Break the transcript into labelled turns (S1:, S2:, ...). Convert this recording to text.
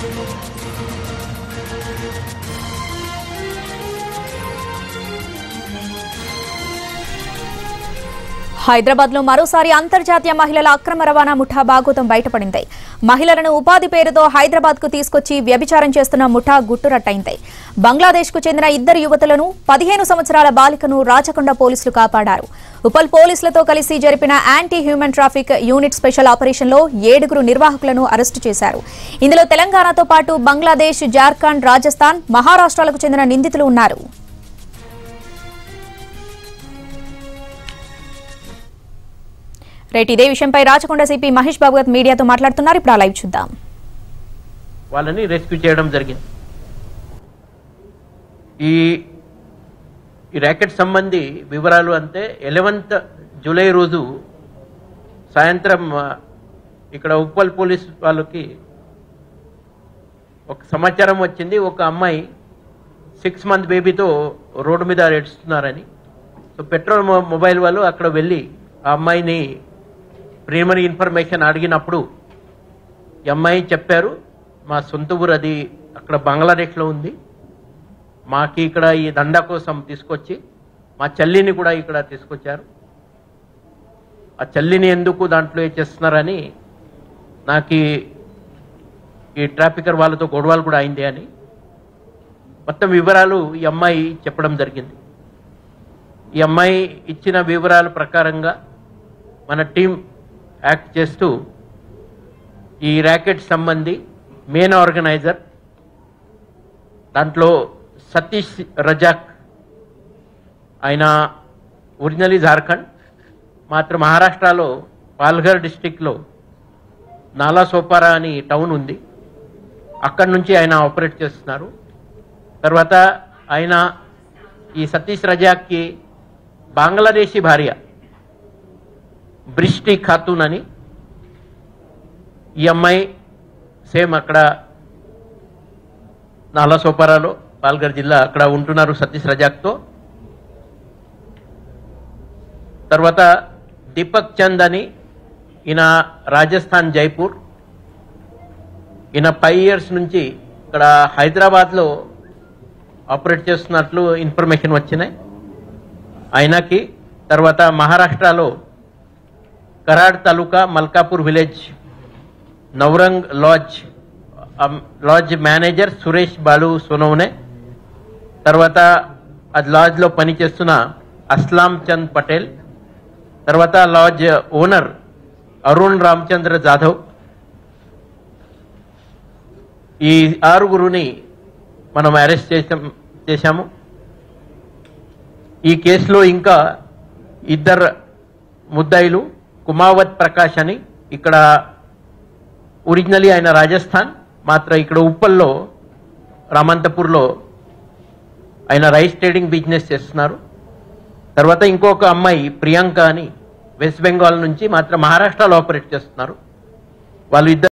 S1: హైదరాబాద్ లో మరోసారి అంతర్జాతీయ మహిళల అక్రమ రవాణా ముఠా బాగోతం బయటపడింది మహిళలను ఉపాధి పేరుతో హైదరాబాద్ కు తీసుకొచ్చి వ్యభిచారం చేస్తున్న ముఠా గుట్టురట్టయింది బంగ్లాదేశ్ కు చెందిన ఇద్దరు యువతులను పదిహేను సంవత్సరాల బాలికను రాచకొండ పోలీసులు కాపాడారు ఉపల్ పోలీసులతో కలిసి జరిపిన anti human traffic unit special operation లో ఏడుగురు నిర్వాహకులను అరెస్టు చేశారు ఇందులో తెలంగాణతో పాటు బంగ్లాదేశ్ జార్ఖండ్ రాజస్థాన్ మహారాష్ట్రాలకు చెందిన నిందితులు ఉన్నారు రైట్ ఇదే విషయంపై రాచకొండ సిపి మహేష్ బాబు గారు మీడియాతో మాట్లాడుతున్నారు ఇప్పుడు ఆ లైవ్ చూద్దాం
S2: వాళ్ళని రెస్క్యూ చేయడం జరిగింది ఈ ఈ ర్యాకెట్ సంబంధి వివరాలు అంతే ఎలెవెంత్ జూలై రోజు సాయంత్రం ఆ, ఇక్కడ ఉప్పల్ పోలీస్ వాళ్ళకి ఒక సమాచారం వచ్చింది ఒక అమ్మాయి సిక్స్ మంత్ బేబీతో రోడ్డు మీద ఏడుస్తున్నారని సో పెట్రోల్ మొ- మొబైల్ వాళ్ళు అక్కడ వెళ్ళి ఆ అమ్మాయిని ప్రైమరీ ఇన్ఫర్మేషన్ అడిగినప్పుడు ఈ అమ్మాయి చెప్పారు మా సొంత ఊరు అది అక్కడ బంగ్లాదేశ్లో ఉంది మాకి ఇక్కడ ఈ దండా కోసం తీసుకొచ్చి మా చెల్లిని కూడా ఇక్కడ తీసుకొచ్చారు ఆ చెల్లిని ఎందుకు దాంట్లో ఏ చేస్తున్నారని నాకు ఈ- ఈ ట్రాఫికర్ వాళ్ళతో గొడవలు కూడా అయింది అని మొత్తం వివరాలు ఈ అమ్మాయి చెప్పడం జరిగింది ఈ అమ్మాయి ఇచ్చిన వివరాల ప్రకారంగా మన టీం యాక్ట్ చేస్తూ ఈ ర్యాకెట్ సంబంధి మెయిన్ ఆర్గనైజర్ దాంట్లో సతీష్ రజాక్ ఆయన ఒరిజినలీ జార్ఖండ్ మాత్రం మహారాష్ట్రలో పాల్ఘర్ డిస్టిక్లో నాలా సోపారా అని టౌన్ ఉంది అక్కడి నుంచి ఆయన ఆపరేట్ చేస్తున్నారు తర్వాత ఆయన ఈ సతీష్ రజాక్కి బంగ్లాదేశీ భార్య బ్రిష్టి ఖాతూన్ అని ఈ అమ్మాయి సేమ్ అక్కడ నాలా సోపారాలో పాల్గర్ జిల్లా అక్కడ ఉంటున్నారు సతీష్ రజాక్తో తర్వాత దీపక్ చంద్ అని ఈయన రాజస్థాన్ జైపూర్ ఈయన ఫైవ్ ఇయర్స్ నుంచి ఇక్కడ హైదరాబాద్లో ఆపరేట్ చేస్తున్నట్లు ఇన్ఫర్మేషన్ వచ్చినాయి ఆయనకి తర్వాత మహారాష్ట్రలో Karad taluka Malkapur village Navrang lodge um, lodge manager Suresh Balu Sonone తర్వాత ఆ లాడ్జ్లో పనిచేస్తున్న అస్లాం చంద్ పటేల్ తర్వాత లాడ్జ్ ఓనర్ అరుణ్ రామచంద్ర జాధవ్ ఈ ఆరుగురుని మనం అరెస్ట్ చేసాం చేశాము ఈ కేసులో ఇంకా ఇద్దరు ముద్దాయిలు కుమావత్ ప్రకాష్ అని ఇక్కడ ఒరిజినలీ ఆయన రాజస్థాన్ మాత్రం ఇక్కడ ఉప్పల్లో రామంతపూర్లో ఆయన రైస్ ట్రేడింగ్ బిజినెస్ చేస్తున్నారు తర్వాత ఇంకొక అమ్మాయి ప్రియాంక అని వెస్ట్ బెంగాల్ నుంచి మాత్రం మహారాష్ట్రలో ఆపరేట్ చేస్తున్నారు వాళ్ళు ఇద్దరు